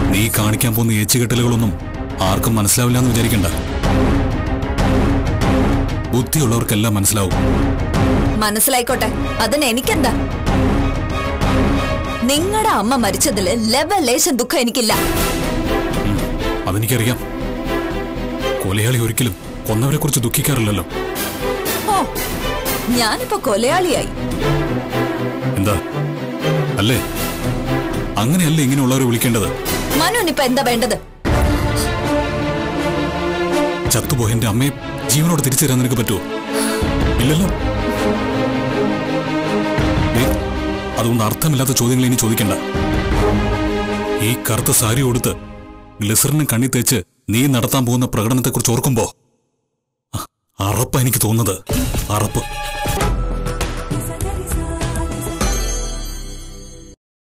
നീ കാണിക്കാൻ പോകുന്ന ഏച്ചുകെട്ടലുകളൊന്നും ആർക്കും മനസ്സിലാവില്ല എന്ന് വിചാരിക്കണ്ട ബുദ്ധിയുള്ളവർക്കെല്ലാം മനസ്സിലാവും മനസ്സിലായിക്കോട്ടെ അതിന് എനിക്കെന്താ നിങ്ങളുടെ അമ്മ മരിച്ചതില് ലെവൽ ലേശം ദുഃഖം എനിക്കില്ല അതെനിക്കറിയാം കൊലയാളി ഒരിക്കലും കൊന്നവരെ കുറിച്ച് ദുഃഖിക്കാറില്ലല്ലോ ഓ ഞാനിപ്പോ കൊലയാളിയായി എന്താ അല്ലേ അങ്ങനെയല്ലേ ഇങ്ങനെയുള്ളവരെ വിളിക്കേണ്ടത് മനുവിനിപ്പോ എന്താ വേണ്ടത് ചത്തുപോയ എന്റെ അമ്മയെ ജീവനോട് തിരിച്ചു തരാൻ നിനക്ക് പറ്റുമോ ഇല്ലല്ലോ ദേ, അതുകൊണ്ട് അർത്ഥമില്ലാത്ത ചോദ്യങ്ങൾ ഇനി ചോദിക്കണ്ട ഈ കറുത്ത സാരി കൊടുത്ത് ഗ്ലിസറിന് കണ്ണി തേച്ച് നീ നടത്താൻ പോകുന്ന പ്രകടനത്തെക്കുറിച്ച് ഓർക്കുമ്പോ അ- അറപ്പാ എനിക്ക് തോന്നുന്നത് അറപ്പ്